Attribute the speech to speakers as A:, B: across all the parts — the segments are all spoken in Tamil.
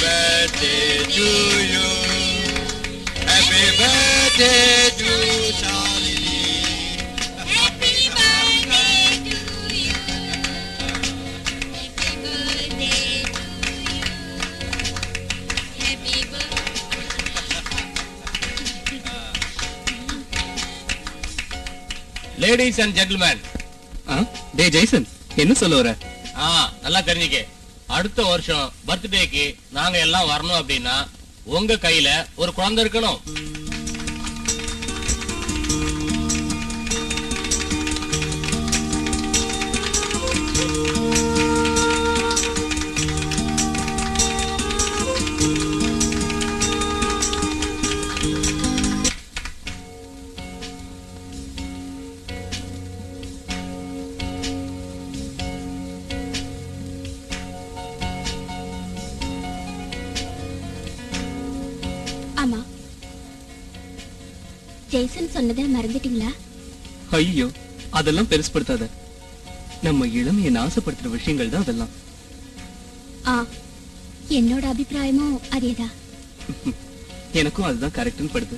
A: birthday to you. Happy birthday to Shalini.
B: Happy birthday to you. Happy birthday to you. Happy birthday.
C: Ladies and gentleman
D: ஆ டே ஜெய்சன் என்ன சொல்ல வர
C: ஆ நல்லா தெரிஞ்சுக்க அடுத்த வருஷம் பர்த்டேக்கு நாங்க எல்லாம் வரணும் அப்படின்னா உங்க கையில ஒரு குழந்தை இருக்கணும்
B: ஆமா ஜெய்சன் சொன்னதை மறந்துட்டீங்களா
D: ஐயோ அதெல்லாம் பெருசுப்படுத்தாத நம்ம இளமையை நாசப்படுத்துற விஷயங்கள் தான் அதெல்லாம்
B: ஆ என்னோட அபிப்பிராயமும் அதேதான்
D: எனக்கும் அதுதான் கரெக்ட்னு படுது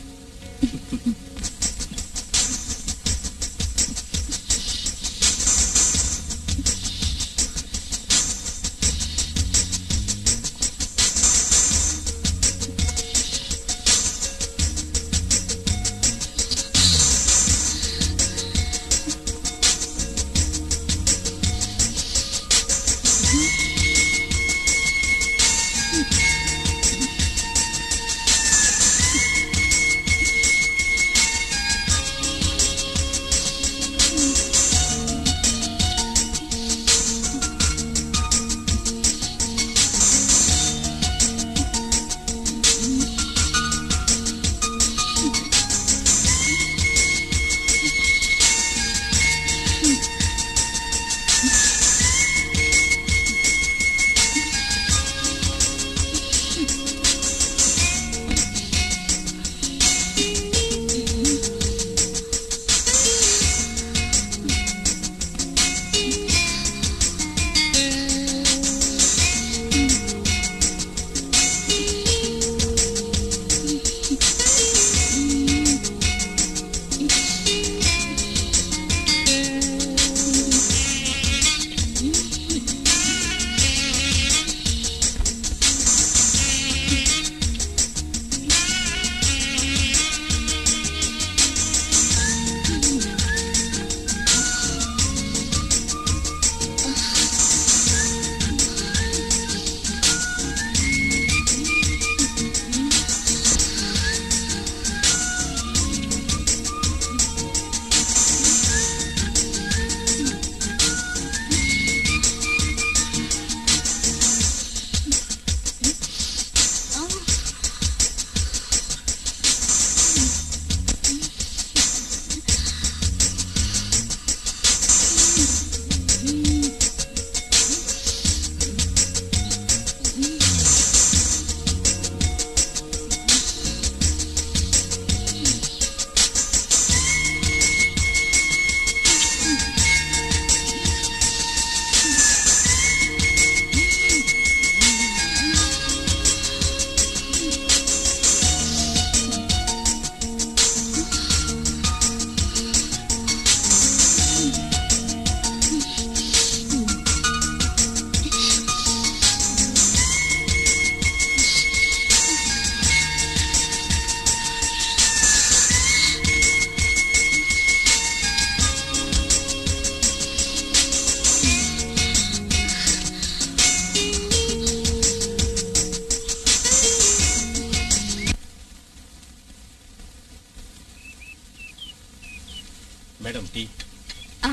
C: மேடம் டீ
B: ஆ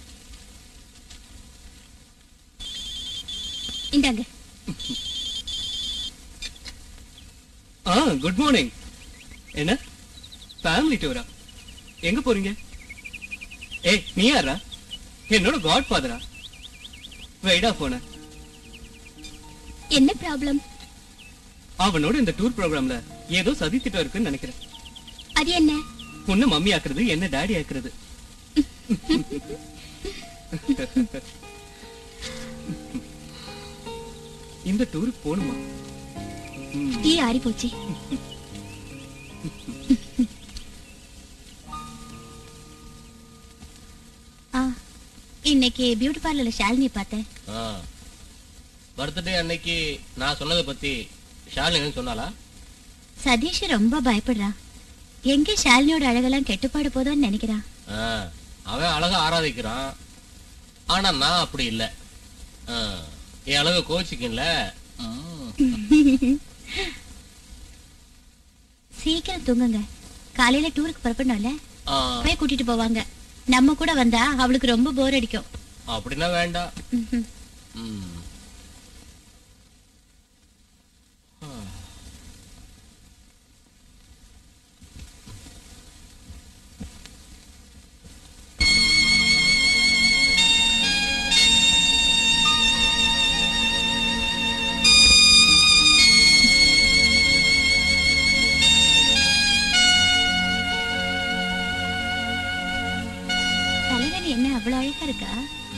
B: இந்தாங்க
D: ஆ குட் மார்னிங் என்ன ஃபேமிலி டூரா எங்க போறீங்க ஏய் நீ யாரா என்னோட காட் ஃபாதரா வைடா போன
B: என்ன ப்ராப்ளம்
D: அவனோட இந்த டூர் ப்ரோக்ராம்ல ஏதோ சதி திட்டம் இருக்குன்னு நினைக்கிறேன்
B: அது என்ன
D: உன்னை மம்மி ஆக்குறது என்ன டாடி ஆக்குறது இந்த டூருக்கு போகணுமா ம்.
B: டீ ஆறி போச்சு ஆ இன்னைக்கு பியூட்டி பார்லர்ல ஷாலினி பார்த்தேன்
C: பர்த்டே அன்னைக்கு நான் சொன்னதை பத்தி ஷாலினி எதுவும் சொன்னாலா
B: சதீஷ் ரொம்ப பயப்படுறான் எங்க ஷாலினியோட அழகெல்லாம் கெட்டுப்பாடு போதோன்னு நினைக்கிறான்
C: ஆ, அவன் அழகா ஆராதிக்கிறான் ஆனா நான் அப்படி இல்ல ஆ, என் அழகு கோச்சிக்கல
B: சீக்கிரம் தூங்குங்க காலையில டூருக்கு புறப்படணும்ல போய் கூட்டிட்டு போவாங்க நம்ம கூட வந்தா அவளுக்கு ரொம்ப போர் அடிக்கும்
C: அப்படின்னா வேண்டாம்
B: ம்ஹும்.
C: ம்.
B: தலைவலி என்ன அவ்வளவு அழகா இருக்கா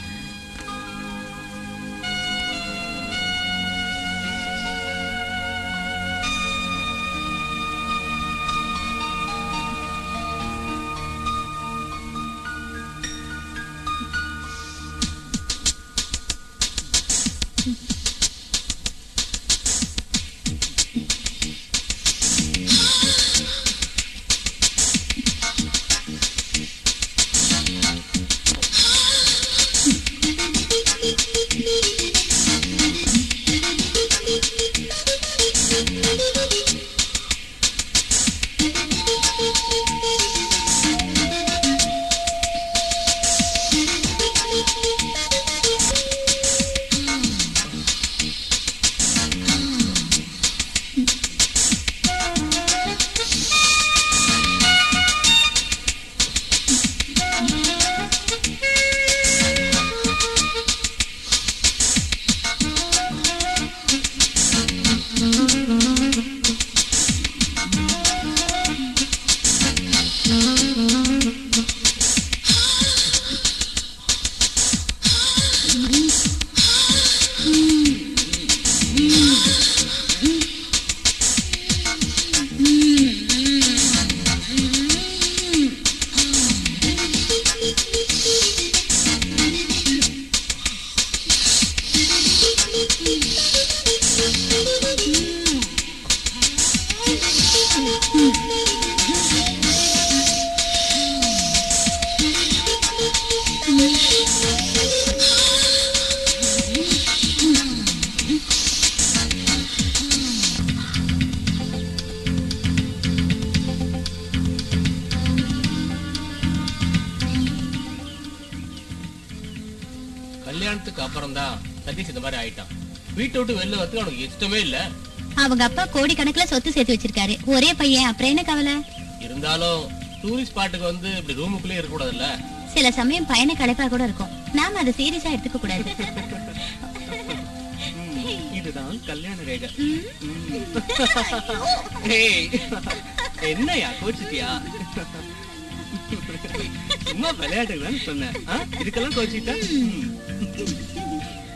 C: கல்யாணத்துக்கு அப்புறம் தான் சதீஷ் இந்த மாதிரி ஆயிட்டான் வீட்டை விட்டு வெளில வரதுக்கு அவனுக்கு இஷ்டமே இல்ல
B: அவங்க அப்பா கோடி கணக்குல சொத்து சேர்த்து வச்சிருக்காரு ஒரே பையன் அப்புறம் என்ன கவலை
C: இருந்தாலும் டூரிஸ்ட் ஸ்பாட்டுக்கு வந்து இப்படி ரூமுக்குள்ளே இருக்க கூடாதுல்ல
B: சில சமயம் பயண களைப்பா கூட இருக்கும் நாம அதை சீரியஸா எடுத்துக்க கூடாது
D: ம், இதுதான் கல்யாண ரேகை ஏய், என்னய்யா கோச்சிட்டியா சும்மா விளையாட்டுக்கு தான் சொன்னேன் ஆ? இதுக்கெல்லாம் கோச்சிட்டா ம்.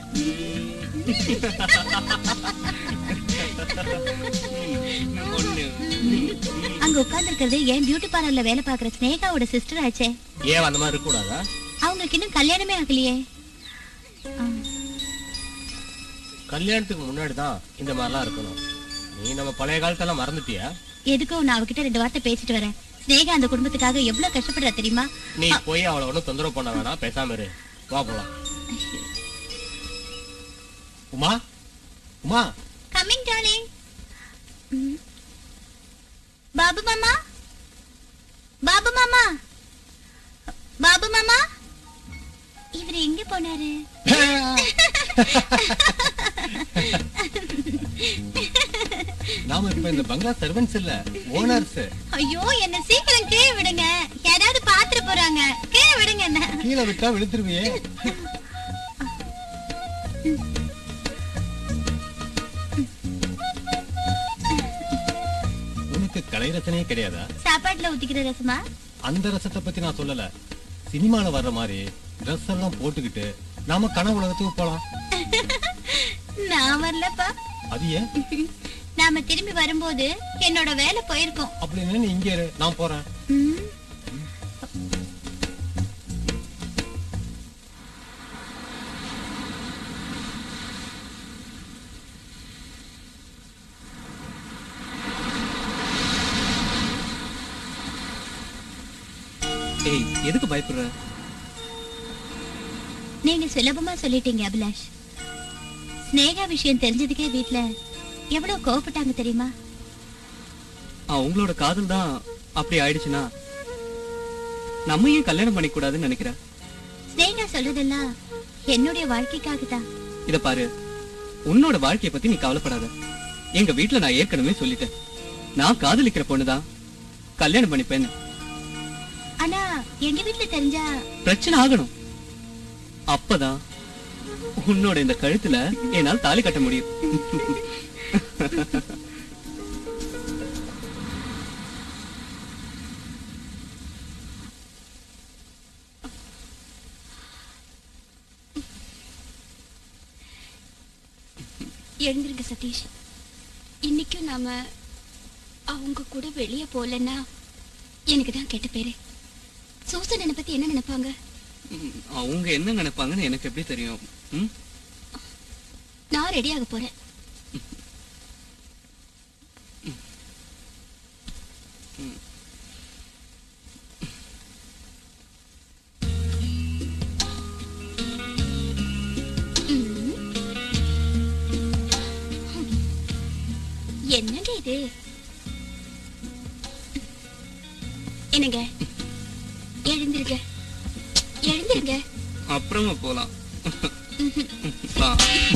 D: ம், ஒண்ணு
B: அங்க உட்கார்ந்து இருக்கிறது என் பியூட்டி பார்லர்ல வேலை பாக்குற ஸ்னேகாவோட சிஸ்டர் ஆச்சே
C: ஏன் அந்த மாதிரி இருக்க கூடாதா
B: அவங்களுக்கு இன்னும் கல்யாணமே ஆகலையே ஆ,
C: கல்யாணத்துக்கு முன்னாடி தான் இந்த மாதிரிலாம் இருக்கணும் நீ நம்ம பழைய காலத்தெல்லாம் மறந்துட்டியா
B: எதுக்கும் நான் அவகிட்ட ரெண்டு வார்த்தை பேசிட்டு வரேன் ஸ்னேகா அந்த குடும்பத்துக்காக எவ்வளவு கஷ்டப்படுறா தெரியுமா
C: நீ போய் அவளை ஒன்றும் தொந்தரவு பண்ண வேணாம் பேசாம இரு வா போலாம் உமா உமா
B: கம்மிங் டார்லிங் பாபு மாமா பாபு மாமா பாபு மாமா இவர் எங்க போனாரு
C: நாம இப்ப இந்த பங்களா சர்வன்ஸ் இல்ல ஓனர்ஸ்
B: ஐயோ என்ன சீக்கிரம் கீழே விடுங்க யாராவது பாத்துட்டு போறாங்க கீழே விடுங்க என்ன
C: கீழே விட்டா விழுத்துருவியே உனக்கு கலை ரசனையே கிடையாதா
B: சாப்பாட்டுல ஊத்திக்கிற ரசமா
C: அந்த ரசத்தை பத்தி நான் சொல்லல சினிமால வர்ற மாதிரி ட்ரெஸ் எல்லாம் போட்டுக்கிட்டு நாம கனவு உலகத்துக்கு போலாம்
B: நான் வரலப்பா
C: அது ஏன்
B: நாம திரும்பி வரும்போது என்னோட வேலை போயிருக்கும்
A: அப்படின்னு நீ இங்கே இரு நான் போறேன்
B: ம்,
D: ஏய் எதுக்கு பயப்படுற
B: நீங்க சுலபமா சொல்லிட்டீங்க அபிலாஷ் ஸ்னேகா விஷயம் தெரிஞ்சதுக்கே வீட்ல எவ்வளவு கோவப்பட்டாங்க தெரியுமா
D: அவங்களோட காதல் தான் அப்படி ஆயிடுச்சுன்னா நம்ம ஏன் கல்யாணம் பண்ணிக்க கூடாதுன்னு நினைக்கிறேன்
B: ஸ்னேகா சொல்றதெல்லாம் என்னுடைய வாழ்க்கைக்காக தான்
D: இத பாரு உன்னோட வாழ்க்கைய பத்தி நீ கவலைப்படாத எங்க வீட்ல நான் ஏற்கனவே சொல்லிட்டேன் நான் காதலிக்கிற பொண்ணுதான் கல்யாணம் பண்ணிப்பேன்னு
B: ஆனா எங்க வீட்ல தெரிஞ்சா
D: பிரச்சனை ஆகணும் அப்பதான் உன்னோட இந்த கழுத்துல என்னால் தாலி கட்ட முடியும்
E: எழுந்திருங்க சதீஷ் இன்னைக்கும் நாம அவங்க கூட வெளியே போகலன்னா எனக்கு தான் கெட்ட பேரு சூசன் என்னை பத்தி என்ன நினைப்பாங்க
D: ம், அவங்க என்ன நினைப்பாங்கன்னு எனக்கு எப்படி தெரியும் ம்?
E: நான் ரெடியாக போறேன் ம். என்னங்க இது என்னங்க எழுந்திருங்க எழுந்திருங்க
D: அப்புறமா போலாம் வா.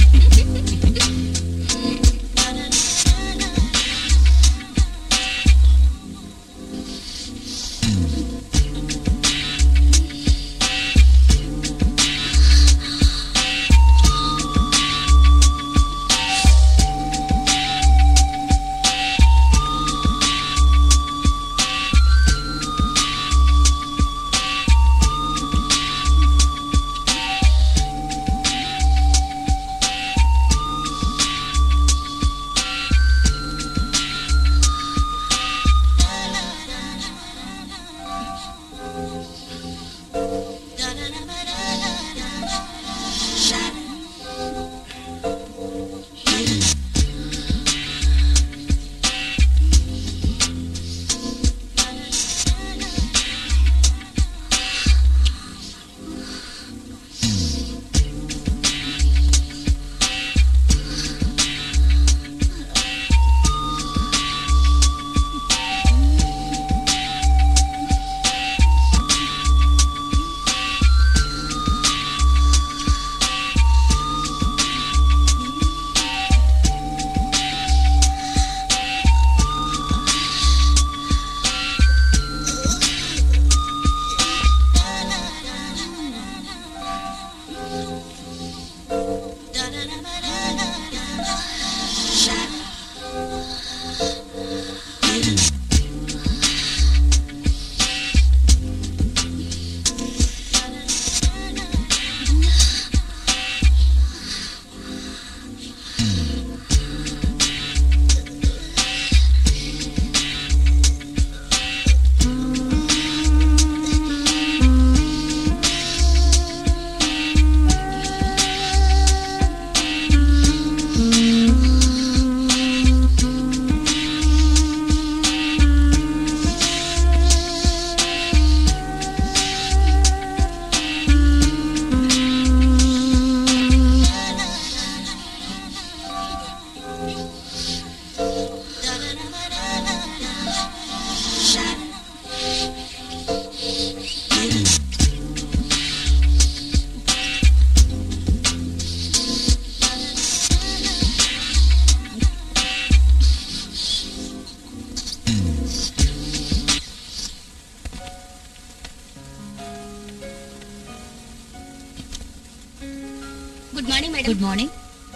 E: Good morning madam
B: good morning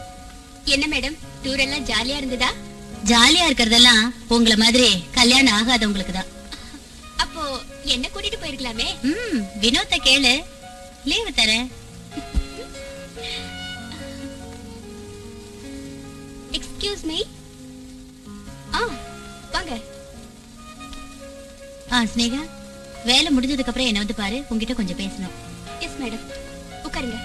E: என்ன மேடம் டூர் எல்லாம் ஜாலியா இருந்ததா
B: ஜாலியா இருக்கிறதெல்லாம் உங்களை மாதிரி கல்யாணம் ஆகாதவங்களுக்கு தான்
E: அப்போ என்ன கூட்டிட்டு போயிருக்கலாமே
B: ம் வினோத்த கேளு லீவு தரேன்
E: எக்ஸ்கியூஸ் மீ
B: ஆ ஸ்னேகா வேலை முடிஞ்சதுக்கு அப்புறம் என்ன வந்து பாரு உன்கிட்ட கொஞ்சம் பேசணும்
E: எஸ் மேடம் உட்காருங்க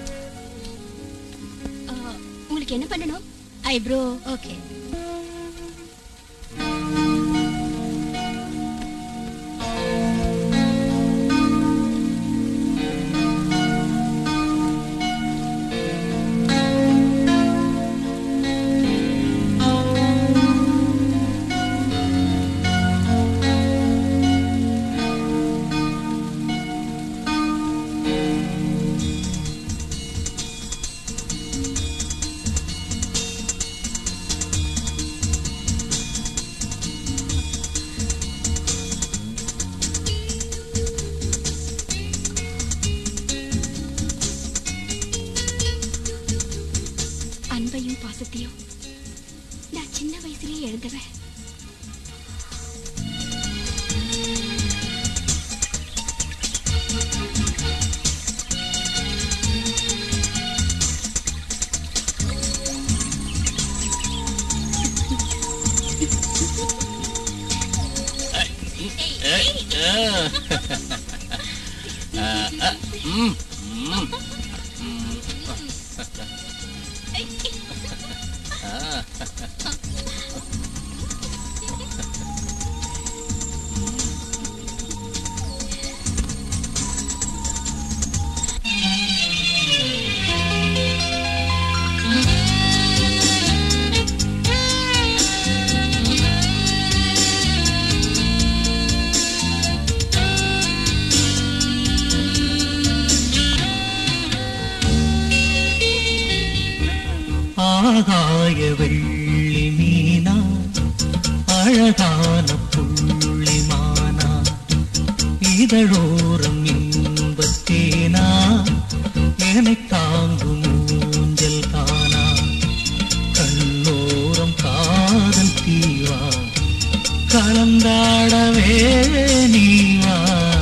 E: ஆ, உங்களுக்கு என்ன பண்ணணும் ஐப்ரோ
B: ஓகே
E: அன்பையும் பாசத்தையும் நான் சின்ன வயசுலயே எழுந்தவன்
C: ம், ம்.
F: ஆகாய வெள்ளி மீனா அழகான புள்ளி மானா இதழோரம் இன்பத்தேனா என்னை தாங்கும் ஊஞ்சல் தானா கண்ணோரம் காதல் தீவா கலந்தாடவே நீவா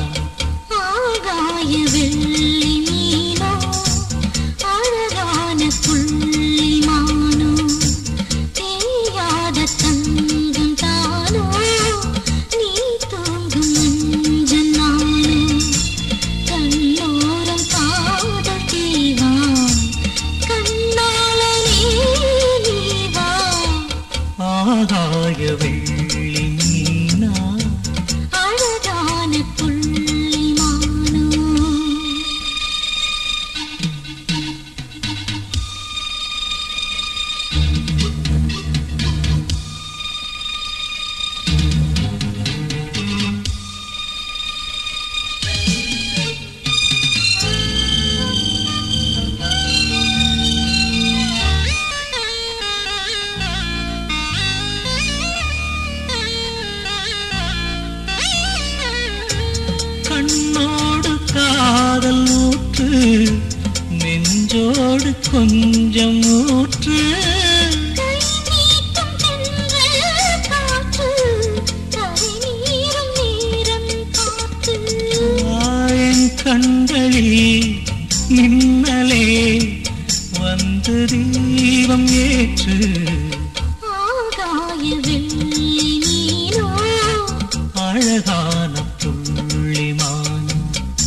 B: ஆகாய வெள்ளி மீனோ அழகான புள்ளி மானோ தேயாத தங்கம் தானோ நீ தூங்கும் மஞ்சள் நானோ கண்ணோரம் காதல் தீவா கண்ணாளனே நீவா
F: ஆகாய வெள்ளி மீனா
B: அழகான புள்ளி மானோ
F: கண்ணோடு காதல் ஊற்று நெஞ்சோடு கொஞ்சம் ஊற்று
B: கை நீட்டும் தென்றல் காற்று, கரை நீரும் நேரம் காற்று.
F: ஆயன் கண்களில் மின்னலே வந்து தீபம் ஏற்று
B: ஆகாய வெள்ளி நீரோ,
F: அழகான புள்ளி மானம்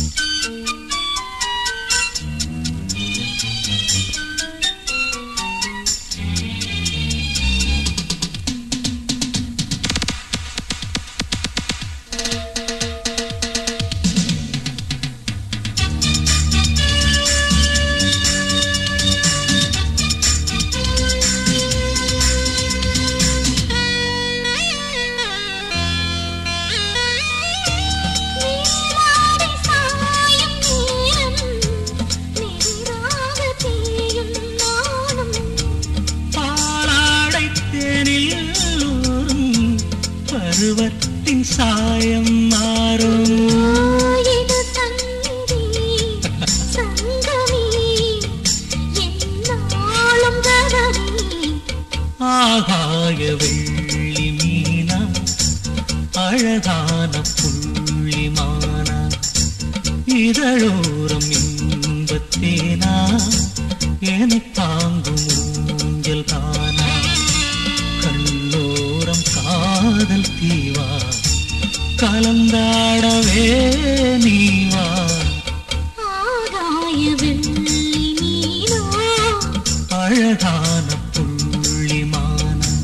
B: நீராடி சாயும் நேரம், நீராக தேயும் நாணம்.
F: பாலாடை தேனில் ஊறும் பருவத்தின் சாயம் மாறும்
B: இது சந்நிதி, சங்கமி, எந்நாளும் கதவி.
F: ஆகாய வெள்ளி மீனா அழகான புள்ளி மானா இதழோரம் இன்பத்தேனா என தாங்கும் ஊஞ்சல் தானா கண்ணோரம் காதல் தீவா கலந்தாடவே நீவா
B: ஆகாய வெள்ளி நீனோ
F: அழகான புள்ளிமானம்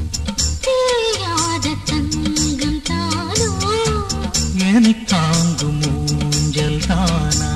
B: தேயாத தங்கம் தானோ
F: என்னை தாங்கும் ஊஞ்சல் தானா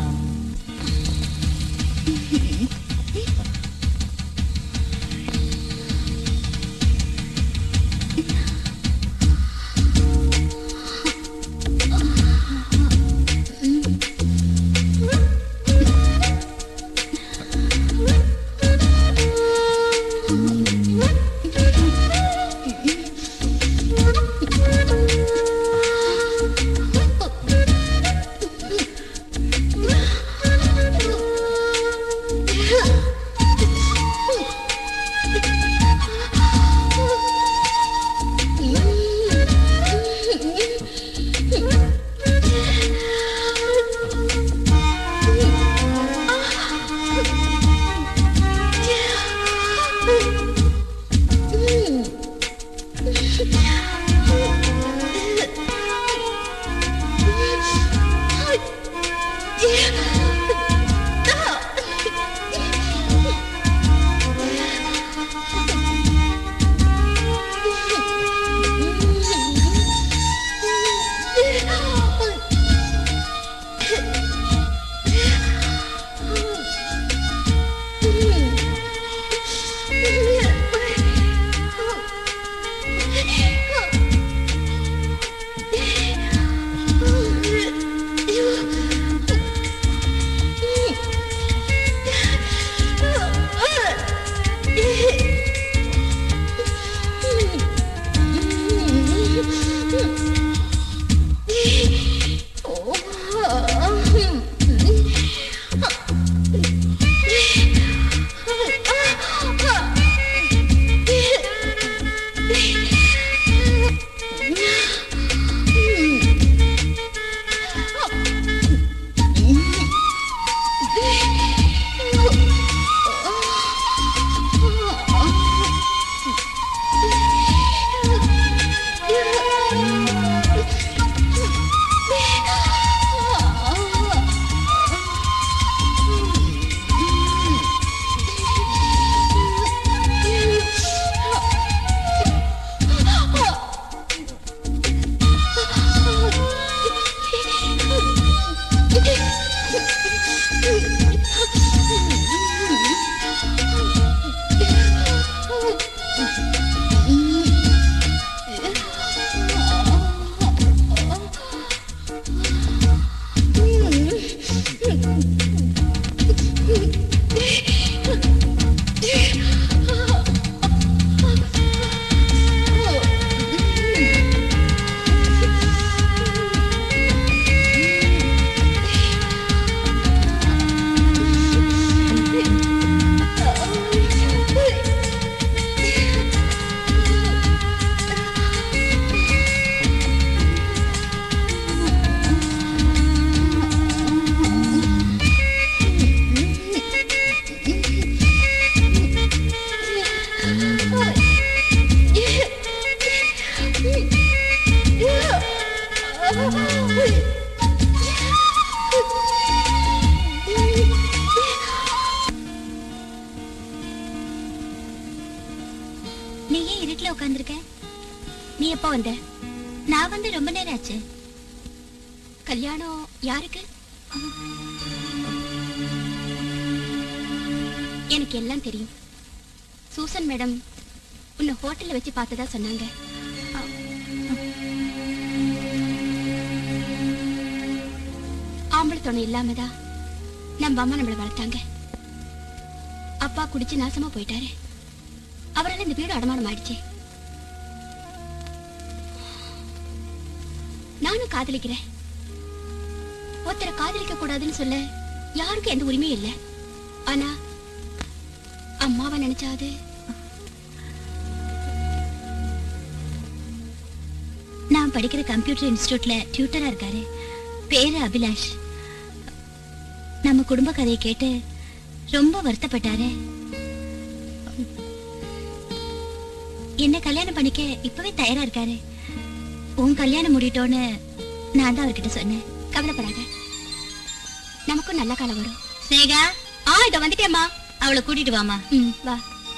B: நீ ஏன் இருட்டுல உட்கார்ந்திருக்க
E: நீ எப்போ வந்த
B: நான் வந்து ரொம்ப நேரம் ஆச்சு
E: கல்யாணம் யாருக்கு எனக்கு எல்லாம் தெரியும் சூசன் மேடம் உன்னை ஹோட்டல்ல வச்சு பார்த்ததா சொன்னாங்க ஆம்பளை துணை இல்லாமதான் நம்ம அம்மா நம்மளை வளர்த்தாங்க அப்பா குடிச்சு நாசமா போயிட்டாரு அவரால் இந்த வீடு அடமானம் ஆயிடுச்சு நானும் காதலிக்கிறேன் ஒருத்தரை காதலிக்க கூடாதுன்னு சொல்ல யாருக்கும் எந்த உரிமையும் இல்லை ஆனா அம்மாவை நினைச்சாது
B: நான் படிக்கிற கம்ப்யூட்டர் இன்ஸ்டிடியூட்ல டியூட்டரா இருக்காரு பேரு அபிலாஷ் நம்ம குடும்ப கதையை கேட்டு ரொம்ப வருத்தப்பட்டாரு என்ன கல்யாணம் பண்ணிக்க இப்பவே தயாரா இருக்காரு உன் கல்யாணம் முடிட்டோன்னு நான் தான் அவர்கிட்ட சொன்னேன்
E: கவலைப்படாத நமக்கும் நல்ல காலம் வரும்
B: ஸ்னேகா
E: ஆ இத வந்துட்டேம்மா
B: அவளை கூட்டிட்டு வாமா
E: ம் வா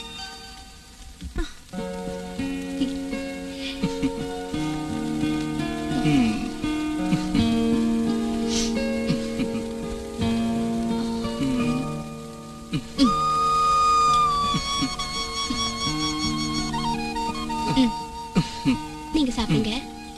E: நீங்க சாப்பிடுங்க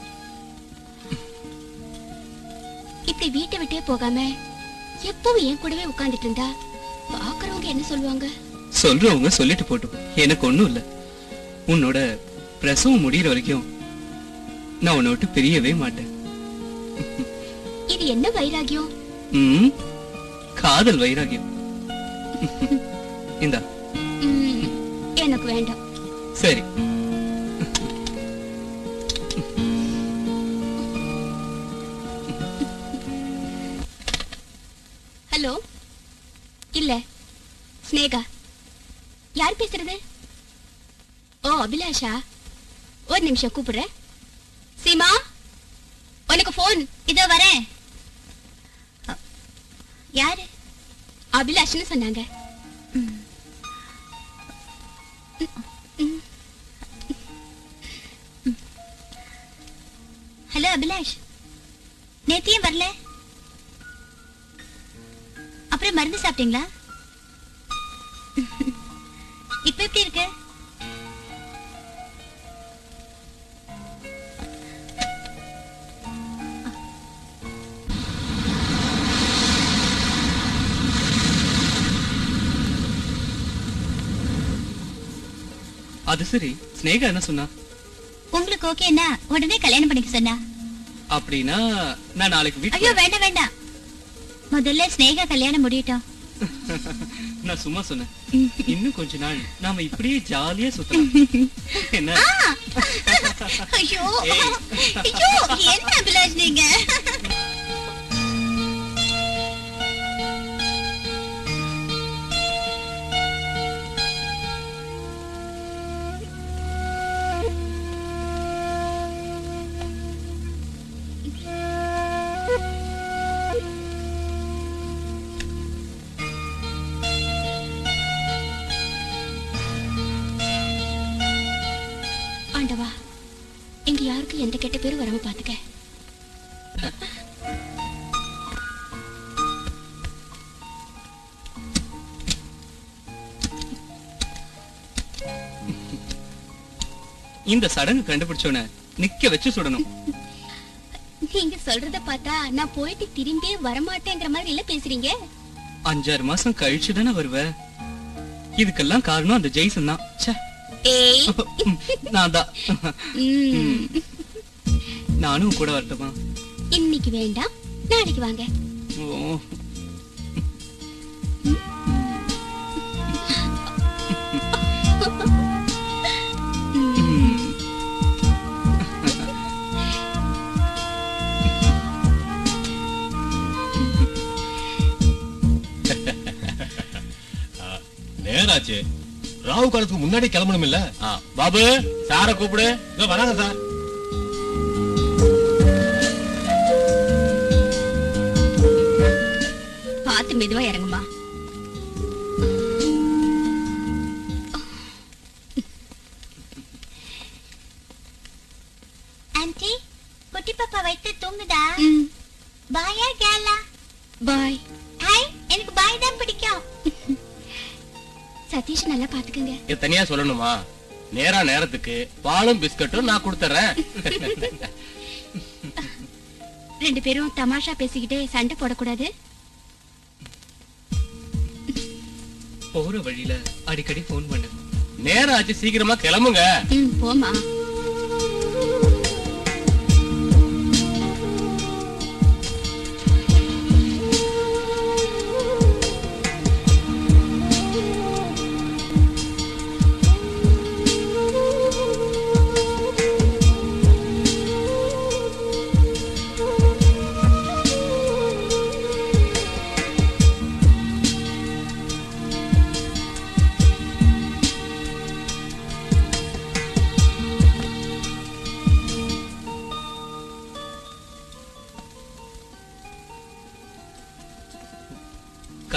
E: இப்படி வீட்டை விட்டே போகாம எப்பவும் என் கூடவே உட்கார்ந்துட்டு இருந்தா பாக்குறவங்க என்ன சொல்லுவாங்க
D: சொல்றவங்க சொல்லிட்டு போட்டும் எனக்கு ஒண்ணும் இல்ல உன்னோட பிரசவம் முடியிற வரைக்கும் நான் உன்னை விட்டு பிரியவே மாட்டேன்
E: இது என்ன வைராகியம்
D: ம் காதல் வைராகியம் இந்தா
E: ம், எனக்கு வேண்டாம்
D: சரி
E: ஹலோ இல்ல ஸ்னேகா யார் பேசுறது ஓ அபிலாஷா ஒரு நிமிஷம் கூப்பிடுறேன் சீமா உனக்கு போன்
B: இதோ வரேன் அ, யாரு
E: அபிலாஷ்னு சொன்னாங்க
B: ஹலோ அபிலாஷ் நேத்தியும் வரல அப்புறம் மருந்து சாப்பிட்டீங்களா இப்ப எப்படி இருக்கு
D: அது சரி ஸ்னேகா என்ன சொன்னா
B: உங்களுக்கு ஓகேன்னா உடனே கல்யாணம் பண்ணிக்க சொன்னா
D: அப்படின்னா நான் நாளைக்கு
B: ஐயோ
D: வீட்டுக்கு
B: வேண்டாம் வேண்டாம் முதல்ல ஸ்னேகா கல்யாணம் முடியட்டும்
D: நான் சும்மா சொன்னேன் இன்னும் கொஞ்ச நாள் நாம இப்படியே ஜாலியா சுத்தலாம் என்ன
B: ஐயோ
D: ஏய்.
B: ஐயோ என்ன அபிலாஷ் நீங்க
E: ஆண்டவா இங்க யாருக்கும் எந்த கெட்ட பேரும் வராம பாத்துக்க
D: இந்த சடங்கு கண்டுபிடிச்சோன நிக்க வச்சு சுடணும்
E: நீங்க சொல்றத பார்த்தா நான் போயிட்டு திரும்பியே வரமாட்டேங்கிற மாதிரி இல்ல பேசுறீங்க
D: அஞ்சாறு மாசம் கழிச்சு தானே வருவ இதுக்கெல்லாம் காரணம் அந்த ஜெய்சன் தான் ச்சே.
E: ஏய்
D: நான் தான்
E: ம்,
D: நானும் கூட வரட்டுமா
E: இன்னைக்கு வேண்டாம் நாளைக்கு வாங்க
D: ஓ ம்.
A: நேராச்சு ராவு காலத்துக்கு முன்னாடி கிளம்பணும் இல்ல
C: ஆ, பாபு சார கூப்பிடு
A: இதோ வராங்க சார்
E: பார்த்து மெதுவா இறங்குமா
B: ஆன்ட்டி குட்டி பாப்பா வைத்து தூங்குதா
E: ம்,
B: பாயா கேலா
E: பாய்
B: ஹாய் எனக்கு பாய் தான் பிடிக்கும்
E: சதீஷ் நல்லா பாத்துக்கங்க
C: இது தனியா சொல்லணுமா நேரா நேரத்துக்கு பாலும் பிஸ்கட்டும் நான் கொடுத்துறேன்
E: ரெண்டு பேரும் தமாஷா பேசிக்கிட்டே சண்டை போடக்கூடாது
D: போற வழியில அடிக்கடி போன் பண்ணு
C: நேரம் ஆச்சு சீக்கிரமா கிளம்புங்க
E: ம் போமா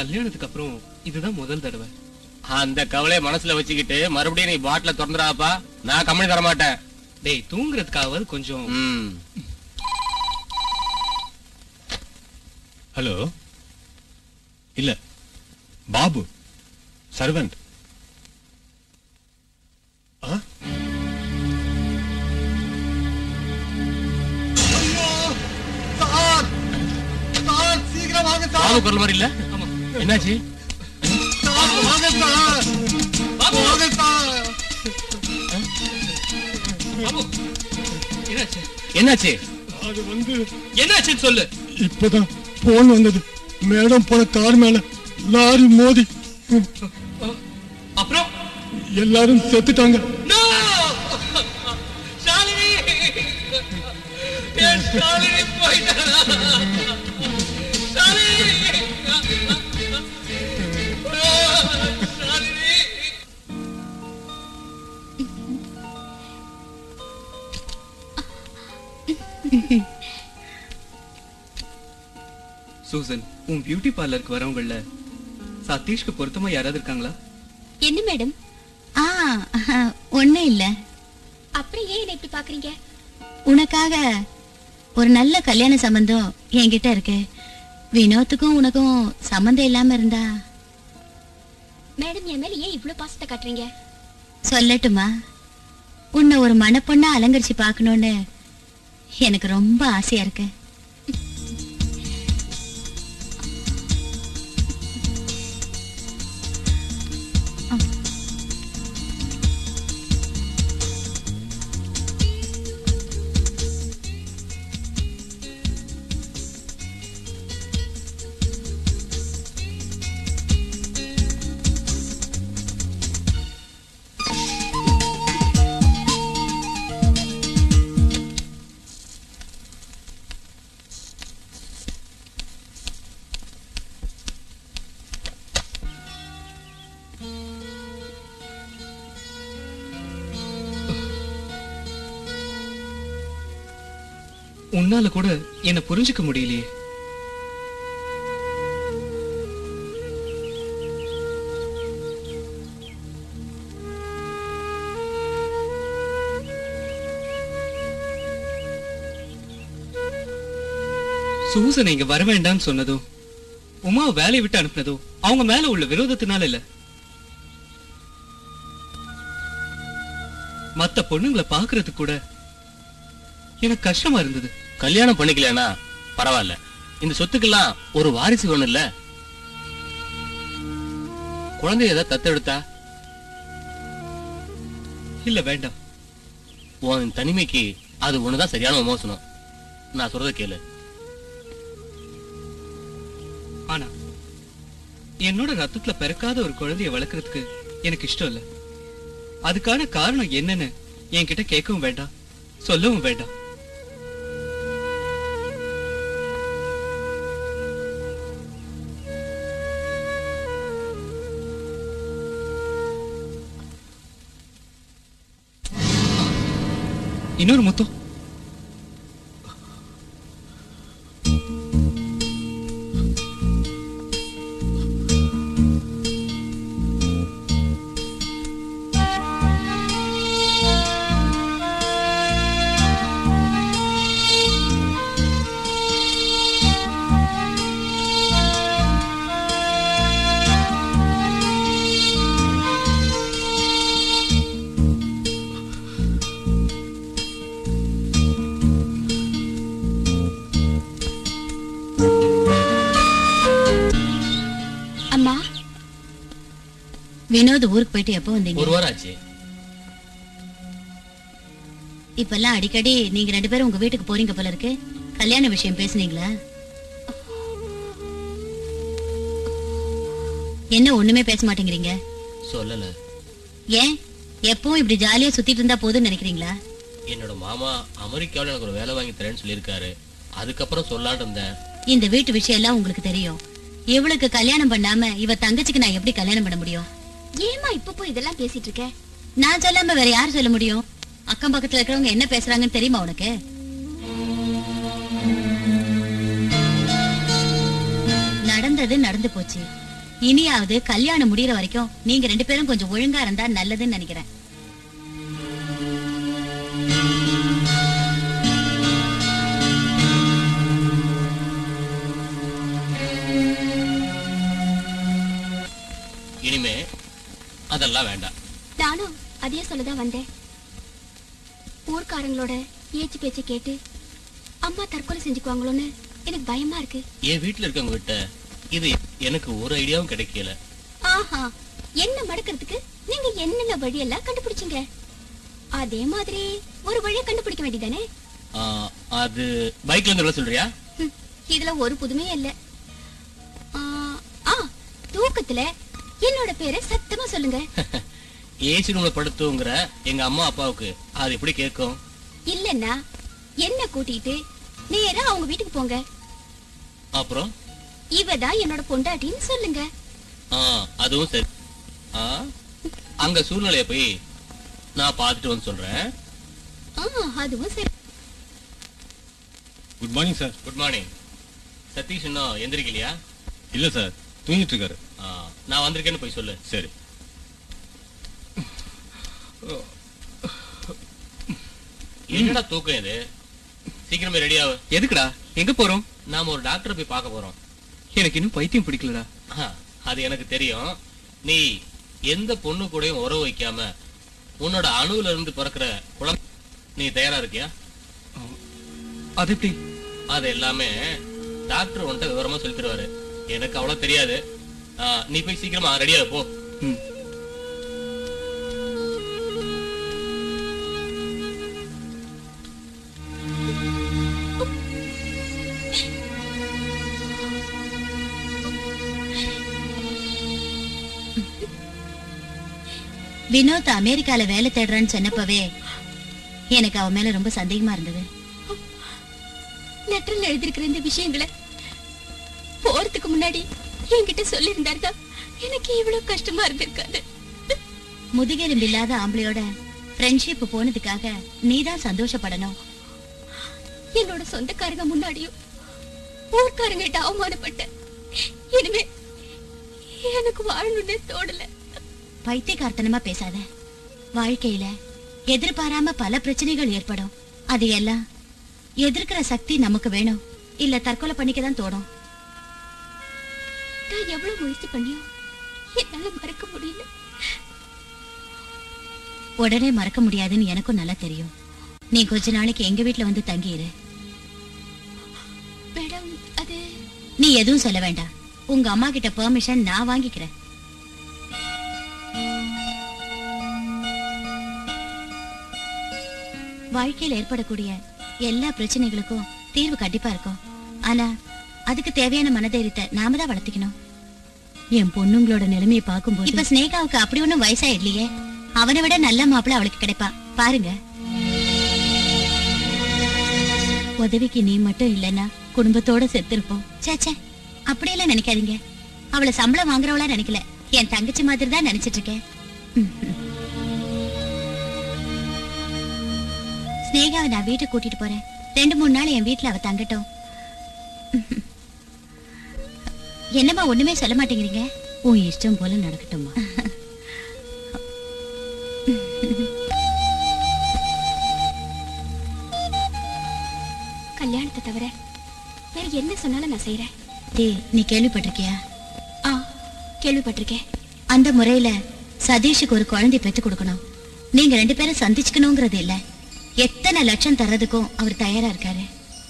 D: கல்யாணத்துக்கு அப்புறம் இதுதான் முதல் தடவை
C: அந்த கவலையை மனசுல வச்சுக்கிட்டு மறுபடியும் நீ பாட்டில திறந்துடாப்பா நான் கம்பெனி தர மாட்டேன்
D: டேய் தூங்குறதுக்காவது கொஞ்சம்
C: ம்.
A: ஹலோ இல்ல பாபு சர்வெண்ட்
C: பாபு குரல் மாதிரி இல்ல என்னாச்சு
D: பாபு, என்னாச்சு
C: என்னாச்சு
A: அது வந்து
D: என்னாச்சுன்னு சொல்லு
A: இப்பதான் போன் வந்தது மேடம் போன கார் மேல லாரி மோதி
D: அப்புறம்
A: எல்லாரும் செத்துட்டாங்க
D: No! ஷாலினி! என் ஷாலினி போயிட்டாளா? ஷாலினி! ஷாலினி! சூசன் உன் பியூட்டி பார்லருக்கு வரவங்கள சதீஷ்க்கு பொருத்தமா யாராவது இருக்காங்களா
E: என்ன மேடம்
B: ஆ ஒண்ணும் இல்ல
E: அப்புறம் ஏன் என்ன இப்படி பாக்குறீங்க
B: உனக்காக ஒரு நல்ல கல்யாண சம்பந்தம் என்கிட்ட இருக்கு வினோத்துக்கும் உனக்கும் சம்பந்தம் இல்லாம இருந்தா
E: மேடம் என் மேல ஏன் இவ்ளோ பாசத்தை காட்டுறீங்க
B: சொல்லட்டுமா உன்னை ஒரு மணப்பொண்ணா அலங்கரிச்சு பார்க்கணும்னு எனக்கு ரொம்ப ஆசையா இருக்கு
D: உன்னால கூட என்ன புரிஞ்சுக்க முடியலையே சூசன் இங்க வர வேண்டாம்னு சொன்னதும் உமா வேலையை விட்டு அனுப்புனதும் அவங்க மேல உள்ள விரோதத்தினால இல்ல மத்த பொண்ணுங்களை பாக்குறதுக்கு கூட எனக்கு கஷ்டமா இருந்தது
C: கல்யாணம் பண்ணிக்கலனா பரவாயில்ல இந்த சொத்துக்கெல்லாம் ஒரு வாரிசு வேணும் இல்ல குழந்தைய ஏதாவது தத்தெடுத்தா
D: இல்ல வேண்டாம்
C: உன் தனிமைக்கு அது ஒண்ணுதான் சரியான விமோசனம் நான் சொல்றத கேளு
D: ஆனா என்னோட ரத்தத்துல பிறக்காத ஒரு குழந்தைய வளர்க்கறதுக்கு எனக்கு இஷ்டம் இல்ல அதுக்கான காரணம் என்னன்னு என்கிட்ட கேட்கவும் வேண்டாம் சொல்லவும் வேண்டாம் இன்னொரு முத்தம்
E: அம்மா
B: வினோத் ஊருக்கு போயிட்டு எப்போ வந்தீங்க
C: ஒரு வாரம் ஆச்சு
B: இப்பெல்லாம் அடிக்கடி நீங்க ரெண்டு பேரும் உங்க வீட்டுக்கு போறீங்க போல இருக்கு கல்யாண விஷயம் பேசுனீங்களா என்ன ஒண்ணுமே பேச மாட்டேங்கிறீங்க
C: சொல்லல
B: ஏன் எப்பவும் இப்படி ஜாலியா சுத்திட்டு இருந்தா போதும்னு நினைக்கிறீங்களா
C: என்னோட மாமா அமெரிக்காவுல எனக்கு ஒரு வேலை வாங்கி தரேன்னு சொல்லியிருக்காரு அதுக்கப்புறம் சொல்லலாம்னு இருந்தேன்
B: இந்த வீட்டு விஷயம் எல்லாம் உங்களுக்கு தெரியும் இவளுக்கு கல்யாணம் பண்ணாம இவ தங்கச்சிக்கு நான் எப்படி கல்யாணம் பண்ண முடியும்
E: ஏமா இப்ப போய் இதெல்லாம் பேசிட்டு இருக்க
B: நான் சொல்லாம வேற யார் சொல்ல முடியும் அக்கம் பக்கத்துல இருக்கிறவங்க என்ன பேசுறாங்கன்னு தெரியுமா உனக்கு நடந்தது நடந்து போச்சு இனியாவது கல்யாணம் முடியற வரைக்கும் நீங்க ரெண்டு பேரும் கொஞ்சம் ஒழுங்கா இருந்தா நல்லதுன்னு நினைக்கிறேன்
C: இனிமே அதெல்லாம் வேண்டாம்
E: நானும் அதே சொல்லதான் வந்தேன் ஊர்க்காரங்களோட ஏச்சு பேச்சை கேட்டு அம்மா தற்கொலை செஞ்சுக்குவாங்களோன்னு எனக்கு பயமா இருக்கு
C: என் வீட்டுல இருக்கவங்க விட்ட இது எனக்கு ஒரு ஐடியாவும் கிடைக்கல
E: ஆஹா என்ன மடக்கிறதுக்கு நீங்க என்னென்ன வழியெல்லாம் கண்டுபிடிச்சீங்க அதே மாதிரி ஒரு வழியை கண்டுபிடிக்க வேண்டியதானே
C: ஆ, அது பைக்ல இருந்து விழ சொல்றியா
E: ஹம், இதுல ஒரு புதுமையும் இல்ல ஆ, ஆ தூக்கத்துல என்னோட பேரை சத்தமா சொல்லுங்க
C: ஏசி ரூம்ல படுத்துங்கிற எங்க அம்மா அப்பாவுக்கு அது எப்படி கேட்கும்
E: இல்லன்னா என்ன கூட்டிட்டு நேரா அவங்க வீட்டுக்கு போங்க
C: அப்புறம்
E: இவதான் என்னோட பொண்டாட்டின்னு சொல்லுங்க
C: ஆ அதுவும் சரி ஆ அங்க சூழ்நிலைய போய் நான் பார்த்துட்டு வந்து சொல்றேன்
E: ஆ அதுவும் சரி
G: good morning sir
C: good morning Satish இன்னும் எந்திரிக்கலையா
G: இல்ல சார் தூங்கிட்டு இருக்காரு
C: ஆ, நான் வந்திருக்கேன்னு போய் சொல்லு
G: சரி
C: என்னடா தூக்கம் இது சீக்கிரமே ரெடி ஆகு
D: எதுக்குடா எங்க போறோம்
C: நாம ஒரு டாக்டரை போய் பார்க்க போறோம்
D: எனக்கு இன்னும் பைத்தியம் பிடிக்கலடா
C: ஆ, அது எனக்கு தெரியும் நீ எந்த பொண்ணு கூடயும் உறவு வைக்காம உன்னோட அணுவுல இருந்து பிறக்கிற குழந்தை நீ தயாரா இருக்கியா
D: அது எப்படி
C: அது எல்லாமே டாக்டர் உன்கிட்ட விவரமா சொல்லி தருவாரு எனக்கு அவ்வளவு தெரியாது ஆ, நீ போய் சீக்கிரமா ரெடியா போ
D: ம்.
B: வினோத் அமெரிக்கால வேலை தேடுறான்னு சொன்னப்பவே எனக்கு அவன் மேல ரொம்ப சந்தேகமா இருந்தது
E: லெட்டர்ல எழுதிருக்கிற இந்த விஷயங்களை போறதுக்கு முன்னாடி என்கிட்ட சொல்லியிருந்தாருதான் எனக்கு இவ்வளவு கஷ்டமா இருந்திருக்காது
B: முதுகெலும்பு இல்லாத ஆம்பளையோட ஃப்ரெண்ட்ஷிப் போனதுக்காக நீதான் சந்தோஷப்படணும்
E: என்னோட சொந்தக்காரங்க முன்னாடியும் ஊர்க்காரங்கிட்ட அவமானப்பட்டேன் இனிமே எனக்கு வாழணும்னே தோடல
B: பைத்தியக்காரத்தனமா பேசாத வாழ்க்கையில எதிர்பாராம பல பிரச்சனைகள் ஏற்படும் அது எல்லாம் எதிர்க்கிற சக்தி நமக்கு வேணும் இல்ல தற்கொலை பண்ணிக்க தான் தோணும்
E: நான் எவ்வளவு முயற்சி பண்ணியும் என்னால மறக்க முடியல
B: உடனே மறக்க முடியாதுன்னு எனக்கும் நல்லா தெரியும் நீ கொஞ்ச நாளைக்கு எங்க வீட்ல வந்து தங்கியிரு
E: மேடம் அது
B: நீ எதுவும் சொல்ல வேண்டாம் உங்க அம்மா கிட்ட பெர்மிஷன் நான் வாங்கிக்கிறேன் வாழ்க்கையில ஏற்படக்கூடிய எல்லா பிரச்சனைகளுக்கும் தீர்வு கண்டிப்பா இருக்கும் ஆனா அதுக்கு தேவையான மனதைரியத்தை நாம தான் வளர்த்திக்கணும் என் பொண்ணுங்களோட நிலைமையை பார்க்கும்போது இப்ப ஸ்னேகாவுக்கு அப்படி ஒண்ணும் வயசா இல்லையே அவனை விட நல்ல மாப்பிள்ளை அவளுக்கு கிடைப்பா பாருங்க உதவிக்கு நீ மட்டும் இல்லைன்னா குடும்பத்தோட செத்திருப்போம் ச்சே ச்சே அப்படியெல்லாம் நினைக்காதீங்க அவளை சம்பளம் வாங்குறவளா நினைக்கல என் தங்கச்சி மாதிரி தான் நினைச்சிட்டு இருக்கேன் ம்ஹும். ஸ்னேகாவை நான் வீட்டுக்கு கூட்டிட்டு போறேன் ரெண்டு மூணு நாள் என் வீட்டுல அவ தங்கட்டும் ம்ஹும். என்னம்மா ஒண்ணுமே சொல்ல மாட்டேங்கிறீங்க உன் இஷ்டம் போல நடக்கட்டும்மா
E: கல்யாணத்தை தவிர வேற என்ன சொன்னாலும் நான் செய்யறேன்
B: டேய் நீ கேள்விப்பட்டிருக்கியா
E: ஆ கேள்விப்பட்டிருக்கேன்
B: அந்த முறையில சதீஷுக்கு ஒரு குழந்தை பெத்து கொடுக்கணும் நீங்க ரெண்டு பேரும் சந்திச்சுக்கணுங்கிறது இல்ல எத்தனை லட்சம் தர்றதுக்கும் அவர் தயாரா இருக்காரு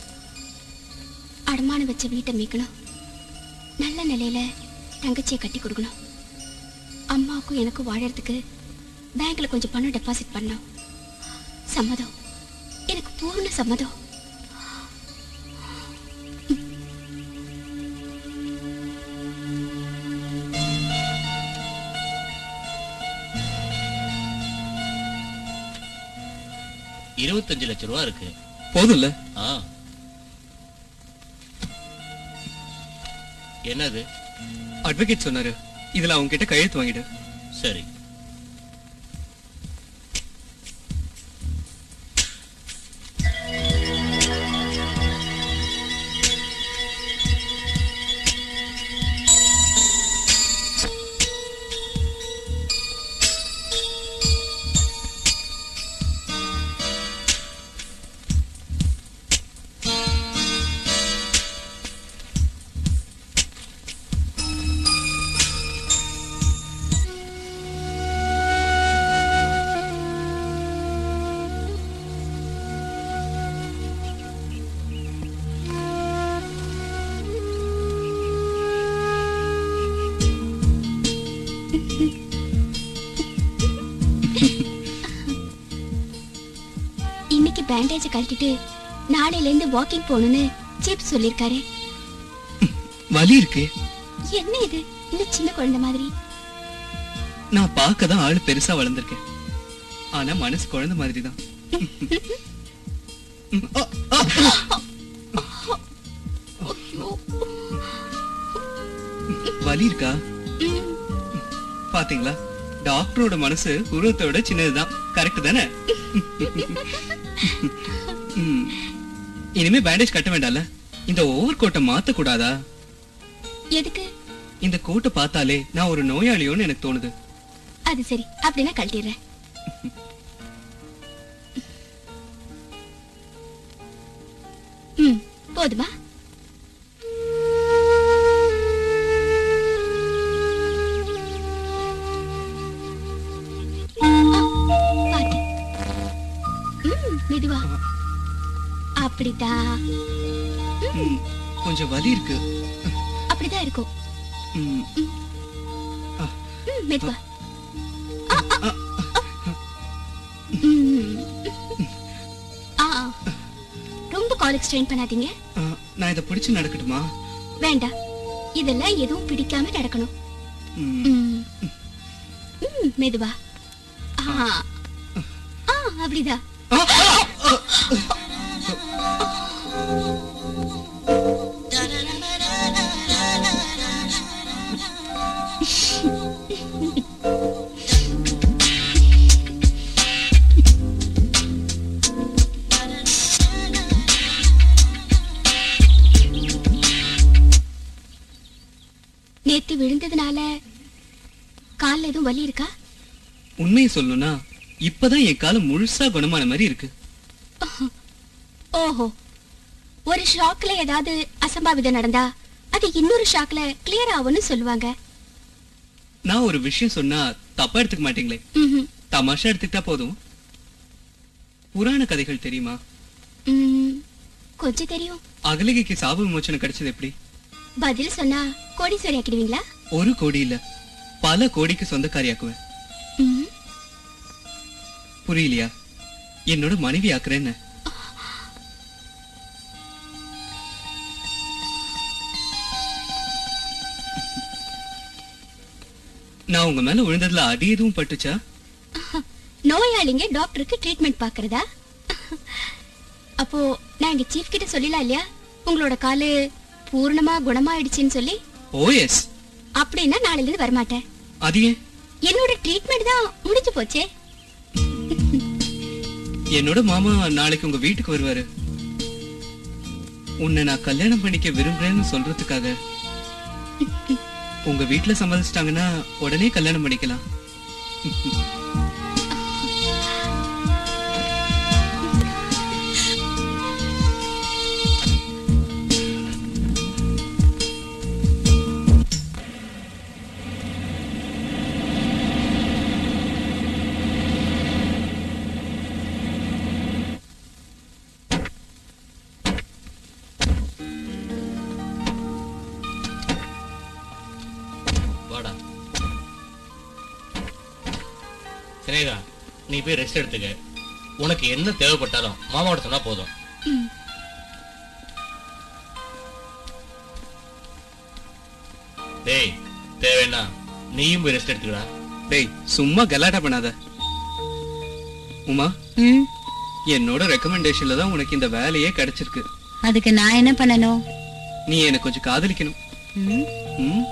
E: அடமானம் வச்ச வீட்டை மீட்கணும் நல்ல நிலையில தங்கச்சியை கட்டி கொடுக்கணும் அம்மாவுக்கும் எனக்கும் வாழறதுக்கு பேங்க்ல கொஞ்சம் பணம் டெபாசிட் பண்ணோம் சம்மதம் எனக்கு பூர்ண சம்மதம்
C: இருபத்தஞ்சு லட்சம் ரூபா இருக்கு
D: போதும்ல
C: ஆ என்னது
D: அட்வொகேட் சொன்னாரு இதுல அவங்க கிட்ட கையெழுத்து வாங்கிடு
C: சரி
E: பேண்டேஜ் கழட்டிட்டு நாளையில இருந்து வாக்கிங் போகணும்னு சீப் சொல்லிருக்காரு
D: வலி இருக்கு
E: என்ன இது இன்னும் சின்ன குழந்தை மாதிரி
D: நான் பார்க்க தான் ஆளு பெருசா வளர்ந்திருக்கேன் ஆனா மனசு குழந்தை மாதிரி தான் வலி இருக்கா பாத்தீங்களா டாக்டரோட மனசு உருவத்தோட சின்னதுதான் கரெக்ட் தானே ம். இனிமே பேண்டேஜ் கட்ட வேண்டாம்ல இந்த ஓவர் கோட்டை மாத்த கூடாதா
E: எதுக்கு
D: இந்த கோட்டை பார்த்தாலே நான் ஒரு நோயாளியோன்னு எனக்கு தோணுது
E: அது சரி அப்படின்னா கழட்டிடுறேன் ம் போதுமா ஆ, பாத்து. ம், மெதுவா அப்படிதான்
D: ம், கொஞ்சம் வலி இருக்கு
E: அப்படிதான் இருக்கும்
D: ம்,
E: ம், மெதுவா ஆ, ஆ, ஆ. ம். ஆ, ஆ. ரொம்ப காலேஜ் ஸ்ட்ரெயின் பண்ணாதீங்க
D: ஆ, நான் இதை பிடிச்சு நடக்கட்டுமா
E: வேண்டாம் இதெல்லாம் எதுவும் பிடிக்காம நடக்கணும்
D: ம்,
E: ம். ம், மெதுவா ஆ ஆ, அப்படிதான் நேத்து விழுந்ததுனால கால்ல எதுவும் வலி இருக்கா
D: உண்மையை சொல்லணும்னா இப்பதான் என் காலம் முழுசா குணமான மாதிரி இருக்கு
E: ஓஹோ ஒரு ஷாக்ல ஏதாவது அசம்பாவிதம் நடந்தா அது இன்னொரு ஷாக்ல கிளியர் ஆகும்னு சொல்லுவாங்க
D: நான் ஒரு விஷயம் சொன்னா தப்பா எடுத்துக்க மாட்டீங்களே
E: ம்ஹும்.
D: தமாஷா எடுத்துக்கிட்டா போதும் புராண கதைகள் தெரியுமா
E: ம், கொஞ்சம் தெரியும்
D: அகலிகைக்கு சாப விமோச்சனம் கிடைச்சது எப்படி
E: பதில் சொன்னா கோடீஸ்வரி ஆக்கிடுவீங்களா
D: ஒரு கோடி இல்ல பல கோடிக்கு சொந்தக்காரியாக்குவேன்
E: ம்,
D: புரியலையா என்னோட மனைவி ஆக்குறேன்னு நான் உங்க மேல விழுந்ததுல அடி எதுவும் பட்டுச்சா
E: நோயாளிங்க டாக்டருக்கு ட்ரீட்மெண்ட் பாக்குறதா அப்போ நான் எங்க சீஃப் கிட்ட சொல்லலாம் இல்லையா உங்களோட காலு பூர்ணமா குணமாயிடுச்சுன்னு சொல்லி
D: ஓ எஸ்
E: அப்படின்னா நாளைல இருந்து வரமாட்டேன்
D: அது ஏன்
E: என்னோட ட்ரீட்மெண்ட் தான் முடிஞ்சு போச்சே
D: என்னோட மாமா நாளைக்கு உங்க வீட்டுக்கு வருவாரு உன்னை நான் கல்யாணம் பண்ணிக்க விரும்புறேன்னு சொல்றதுக்காக உங்க வீட்டுல சம்மதிச்சிட்டாங்கன்னா உடனே கல்யாணம் பண்ணிக்கலாம்
C: வாடா சினேகா நீ போய் ரெஸ்ட் எடுத்துக்க உனக்கு என்ன தேவைப்பட்டாலும் மாமாவோட சொன்னா போதும் டேய் தேவைன்னா நீயும் போய் ரெஸ்ட் எடுத்துக்கடா
D: டேய் சும்மா கலாட்டா பண்ணாத உமா
B: ம்
D: என்னோட ரெக்கமெண்டேஷன்ல தான் உனக்கு இந்த வேலையே கிடைச்சிருக்கு
B: அதுக்கு நான் என்ன பண்ணணும்
D: நீ எனக்கு கொஞ்சம் காதலிக்கணும்
B: ம்
D: ம்?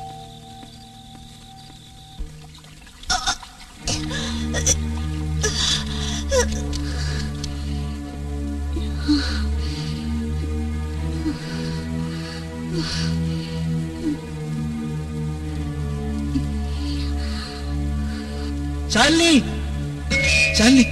D: சார்லி சார்லி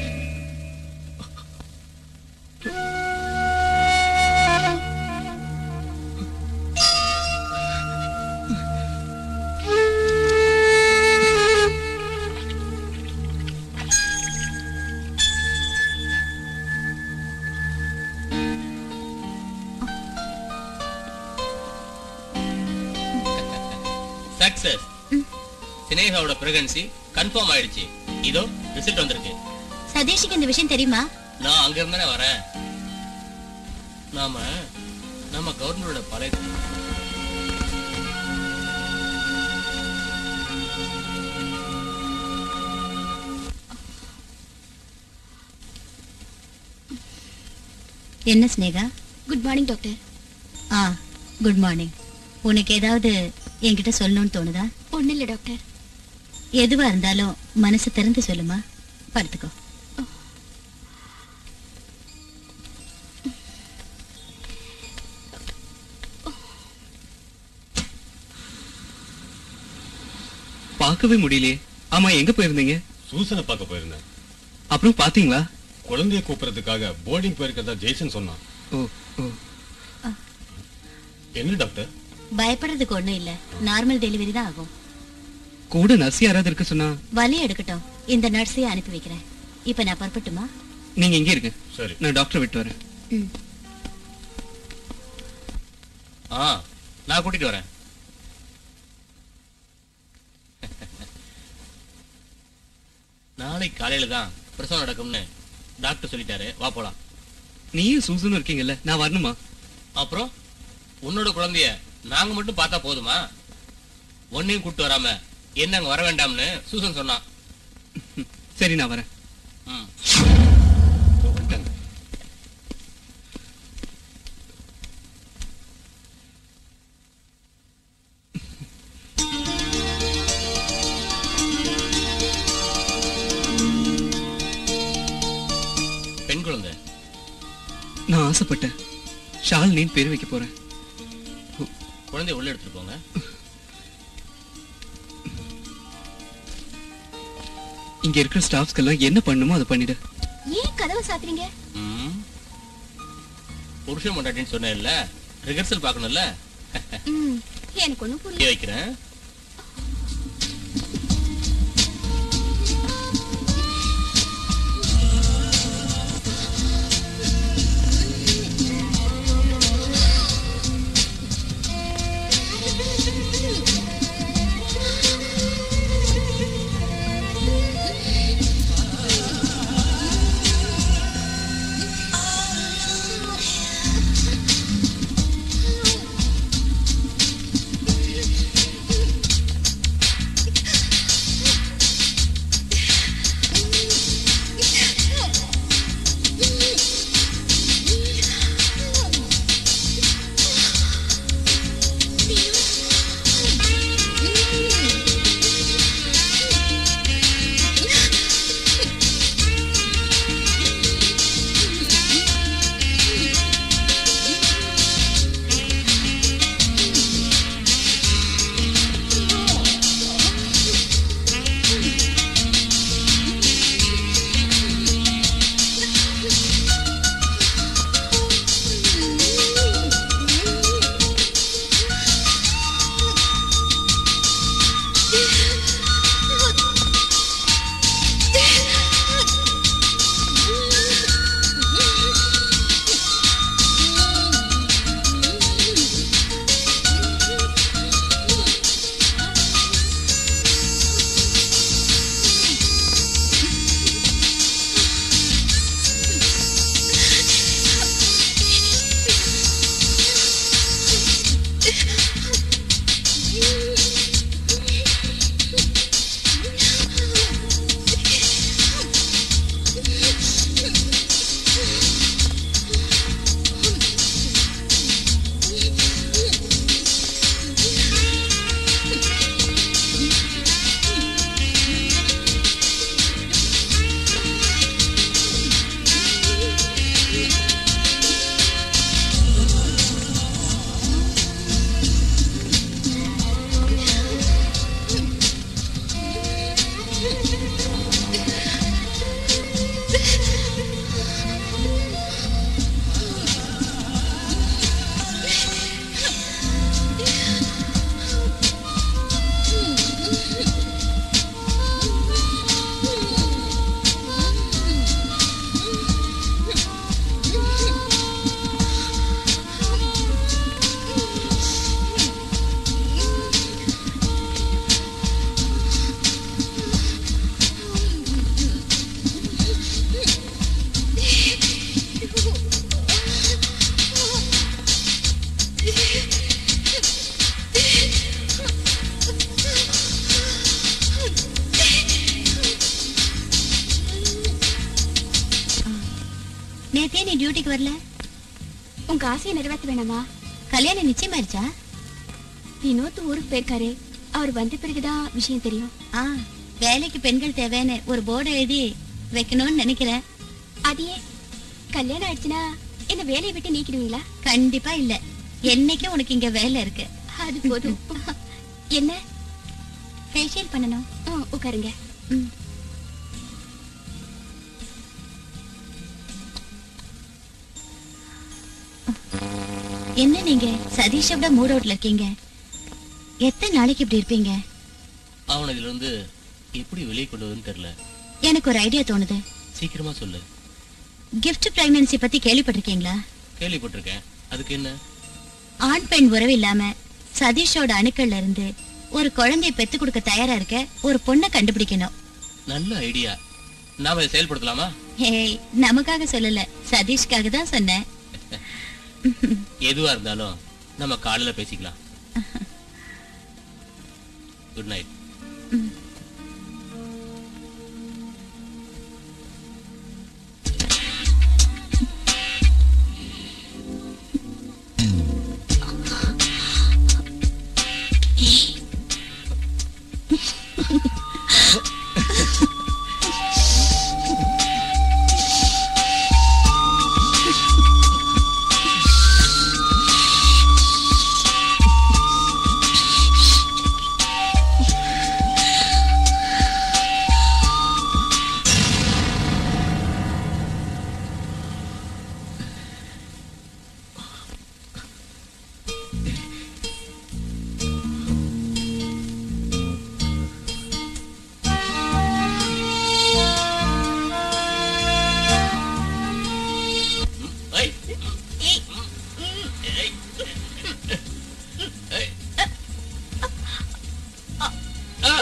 C: சக்சஸ் சினேகாவோட பிரெகன்சி கன்ஃபார்ம் ஆயிடுச்சு இதோ ரிசல்ட் வந்திருக்கு
B: சதீஷுக்கு இந்த விஷயம் தெரியுமா
C: நான் அங்க இருந்தானே வரேன் நாம நம்ம கவர்னரோட பழைய
B: என்ன Sneha
E: good morning doctor
B: ah good morning உனக்கு ஏதாவது என்கிட்ட சொல்லணும்னு தோணுதா
E: ஒன்றும் இல்லை டாக்டர்
B: எதுவா இருந்தாலும் மனசு திறந்து சொல்லுமா படுத்துக்கோ
D: பார்க்கவே முடியலையே ஆமா எங்க போயிருந்தீங்க
G: சூசனை பார்க்க போயிருந்தேன்
D: அப்புறம் பாத்தீங்களா
G: குழந்தைய கூப்பிடுறதுக்காக போர்டிங் போயிருக்கிறதா ஜெய்சன் சொன்னான்
D: ஓ ஓ
G: என்ன டாக்டர்
B: பயப்படுறதுக்கு ஒண்ணும் இல்ல நார்மல் டெலிவரி தான் ஆகும்
D: கூட நர்ஸ் யாராவது இருக்க சொன்னா
B: வலி எடுக்கட்டும் இந்த நர்ஸையே அனுப்பி வைக்கிறேன் இப்ப நான் புறப்பட்டுமா
D: நீங்க இங்கே இருங்க
G: சரி
D: நான் டாக்டர் விட்டு வரேன்
B: ம்
C: ஆ நான் கூட்டிட்டு வரேன் நாளைக்கு காலையில தான் பிரசவம் நடக்கும்னு டாக்டர் சொல்லிட்டாரு வா போலாம்
D: நீயும் சூசனும் இருக்கீங்கல்ல நான் வரணுமா
C: அப்புறம் உன்னோட குழந்தைய நாங்க மட்டும் பார்த்தா போதுமா உன்னையும் கூட்டு வராம என்ன அங்க வர வேண்டாம்னு சூசன் சொன்னான்
D: சரி நான் வரேன்
C: ம்.
G: இதோ வந்துட்டாங்க.
C: பெண் குழந்தை
D: நான் ஆசைப்பட்டேன் ஷாலினின்னு பேர் வைக்க போறேன்
C: குழந்தைய உள்ள எடுத்துட்டு போங்க
D: இங்க இருக்கிற ஸ்டாஃப்ஸ்க்கெல்லாம் என்ன பண்ணுமோ அதை பண்ணிடு
E: ஏன் கதவை சாத்துறீங்க
C: ம். புருஷன் மண்டாட்டின்னு சொன்னேன்ல ரிஹர்சல் பார்க்கணும்ல
E: ம் எனக்கு ஒன்றும் புரியல
C: இங்கே வைக்கிறேன்
B: நேத்தே நீ டியூட்டிக்கு வரல
E: உங்க ஆசையை நிறைவேற்ற வேணாமா
B: கல்யாணம் நிச்சயமாயிருச்சா
E: வினோத் ஊருக்கு போயிருக்காரு அவர் வந்த பிறகுதான் விஷயம் தெரியும்
B: ஆ வேலைக்கு பெண்கள் தேவைன்னு ஒரு போர்டு எழுதி வைக்கணும்னு நினைக்கிறேன்
E: அது ஏன் கல்யாணம் ஆயிடுச்சுன்னா என்ன வேலையை விட்டு நீக்கிடுவீங்களா
B: கண்டிப்பா இல்ல என்னைக்கும் உனக்கு இங்க வேலை இருக்கு
E: அது போதும் என்ன
B: ஃபேஷியல் பண்ணணும்
E: ஆ, உட்காருங்க
B: ம். என்ன நீங்க சதீஷோட மூட் அவுட்ல இருக்கீங்க எத்தனை நாளைக்கு இப்படி இருப்பீங்க
C: அவனை இதுல இருந்து எப்படி வெளியே கொண்டு வருதுன்னு தெரியல
B: எனக்கு ஒரு ஐடியா தோணுது
C: சீக்கிரமா சொல்லு
B: கிஃப்ட் பிரெக்னன்சி பத்தி கேள்விப்பட்டிருக்கீங்களா
C: கேள்விப்பட்டிருக்கேன் அதுக்கு என்ன
B: ஆண் பெண் உறவு இல்லாம சதீஷோட அணுக்கள்ல இருந்து ஒரு குழந்தையை பெத்து கொடுக்க தயாரா இருக்க ஒரு பொண்ணை கண்டுபிடிக்கணும்
C: நல்ல ஐடியா நாம இதை செயல்படுத்தலாமா
B: ஹேய் நமக்காக சொல்லல சதீஷ்காக தான் சொன்னேன்
C: எதுவா இருந்தாலும் நம்ம காலையில பேசிக்கலாம் குட் நைட் ஏய். ஏய். ஏய். ஆ.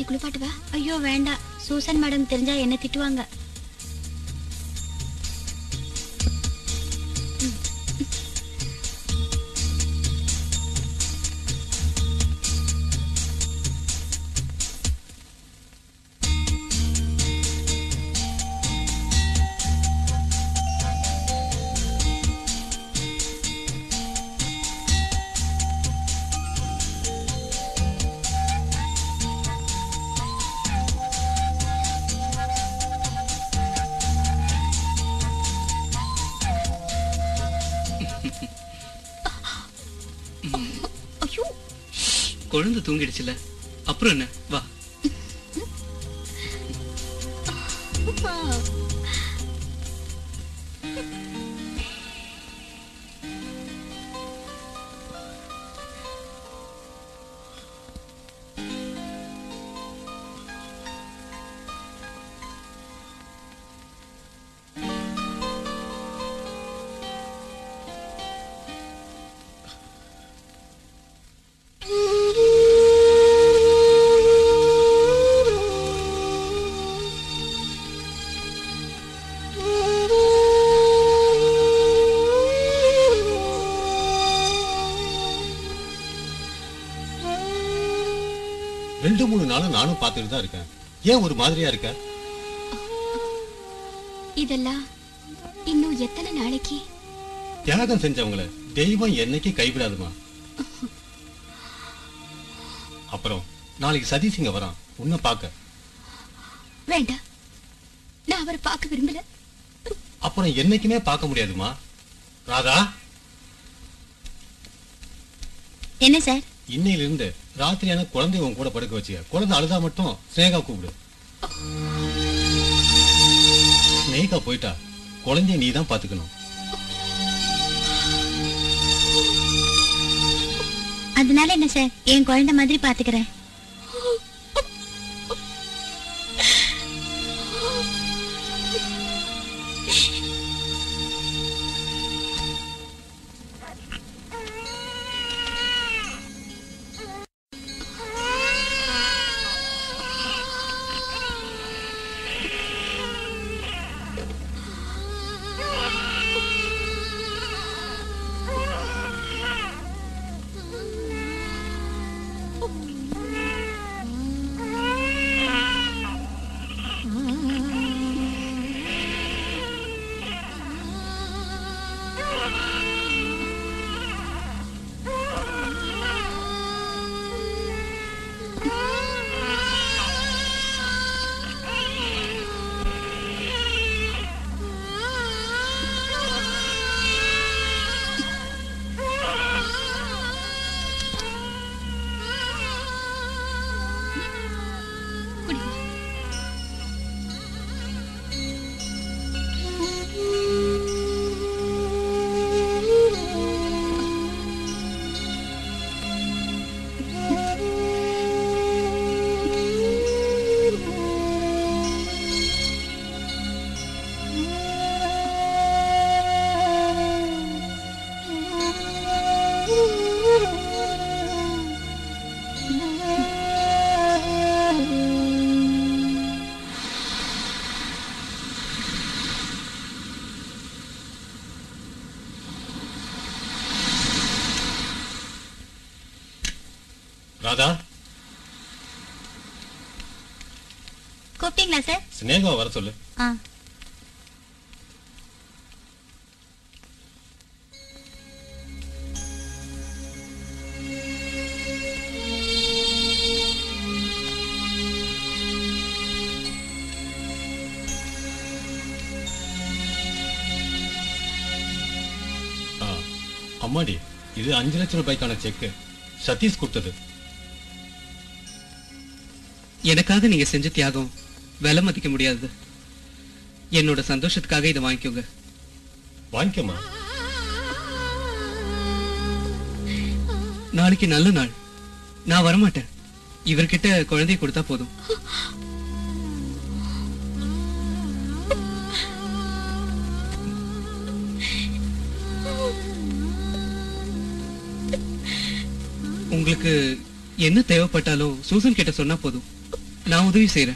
E: நீ குளிப்பாட்டுவா
B: ஐயோ வேண்டாம் சூசன் மேடம் தெரிஞ்சா என்ன திட்டுவாங்க
E: ஐயோ
D: குழந்தை தூங்கிடுச்சுல அப்புறம் என்ன வா
G: ரெண்டு மூணு நாளா நானும் பார்த்துட்டு தான் இருக்கேன் ஏன் ஒரு மாதிரியா இருக்க
E: இதெல்லாம் இன்னும் எத்தனை நாளைக்கு
G: தியாகம் செஞ்சவங்கள தெய்வம் என்னைக்கு கைவிடாதுமா அப்புறம் நாளைக்கு சதீஷ் இங்க வரான் உன்னை பார்க்க
E: வேண்டாம் நான் அவரை பார்க்க விரும்பல
G: அப்புறம் என்னைக்குமே பார்க்க முடியாதுமா ராதா
B: என்ன சார்
G: இன்னையில இருந்து ராத்திரியான குழந்தைய உன் கூட படுக்க வச்சுக்க குழந்தை அழுதா மட்டும் ஸ்னேகா கூப்பிடு ஸ்னேகா போயிட்டா குழந்தைய நீ தான் பாத்துக்கணும்
B: அதனால என்ன சார் என் குழந்தை மாதிரி பாத்துக்கிறேன்
G: ராதா
B: கூப்பிட்டீங்களா சார்
G: ஸ்னேகாவை வர சொல்லு
B: ஆ
G: ஆ, அம்மாடி இது அஞ்சு லட்சம் ரூபாய்க்கான செக் சதீஷ் கொடுத்தது
D: எனக்காக நீங்க செஞ்ச தியாகம் விலை மதிக்க முடியாது என்னோட சந்தோஷத்துக்காக இதை வாங்கிக்கோங்க
G: வாங்கிக்கம்மா
D: நாளைக்கு நல்ல நாள் நான் வரமாட்டேன் இவர்கிட்ட குழந்தைய கொடுத்தா போதும் உங்களுக்கு என்ன தேவைப்பட்டாலும் சூசன் கிட்ட சொன்னா போதும் நான் உதவி செய்யறேன்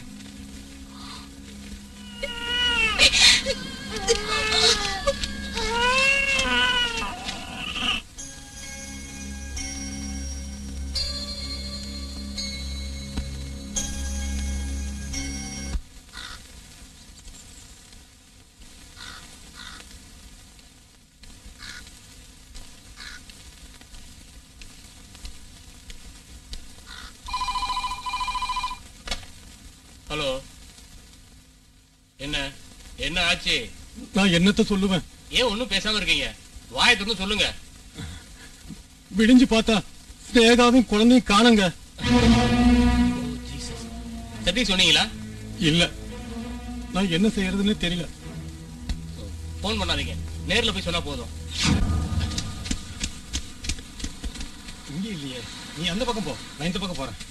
C: ஹலோ என்ன என்ன ஆச்சு
A: நான் என்னத்த சொல்லுவேன்
C: ஏன் ஒண்ணும் பேசாம இருக்கீங்க வாயை திறந்து சொல்லுங்க
A: விடிஞ்சு பார்த்தா ஸ்னேகாவும் குழந்தையும் காணுங்க
C: சதீஷ் சொன்னீங்களா
A: இல்ல நான் என்ன செய்யறதுன்னு தெரியல
C: போன் பண்ணாதீங்க நேர்ல போய் சொன்னா போதும்
G: இங்க இல்லையே நீ அந்த பக்கம் போ நான் இந்த பக்கம் போறேன்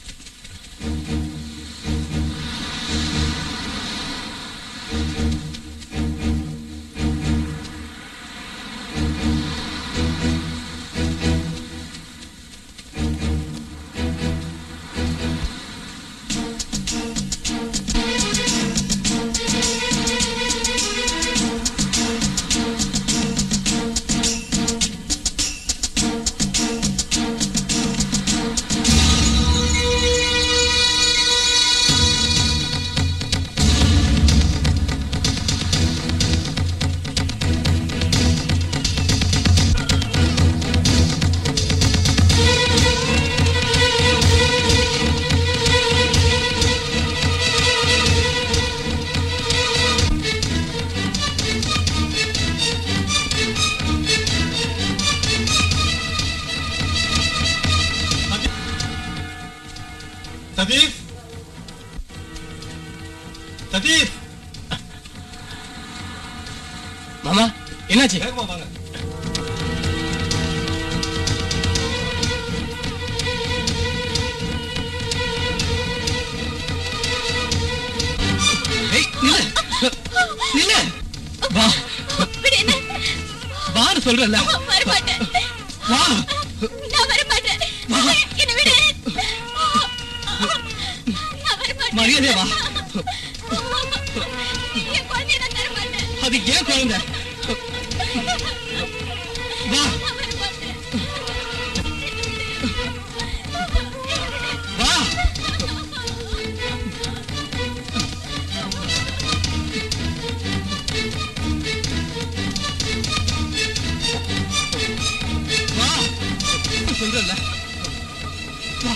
G: சதீஷ் சதீஷ்
C: மாமா என்னாச்சு
G: வேகமா வாங்க
D: ஏய் நில்லு நில்லு வா
E: விடு என்ன
D: வான்னு சொல்றல
E: வரமாட்டேன்
D: வா
E: நான் வரமாட்டேன் என்ன விடு நான் வரமாட்டேன்
D: மரியாதை வா
E: என் குழந்தைய நான் தர மாட்டேன்
D: அது ஏன் குழந்தை வா
E: நான் வரமாட்டேன்
D: வா வா சொல்றல வா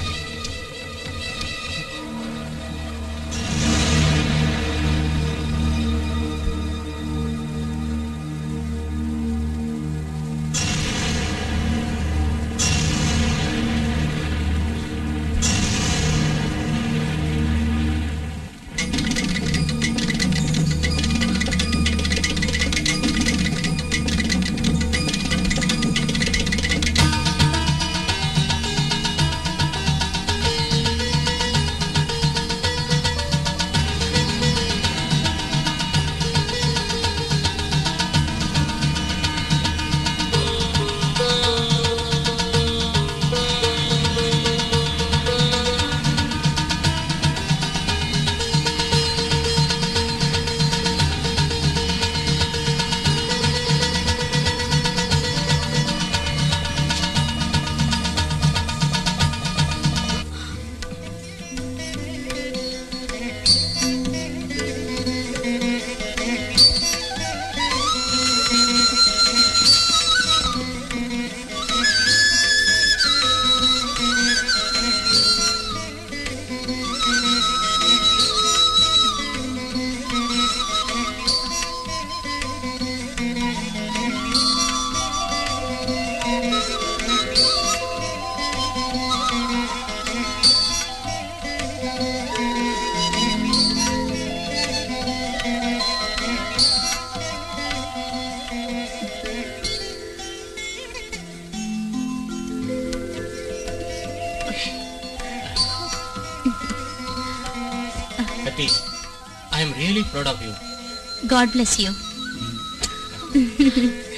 C: Satish I am really proud of you
B: God bless you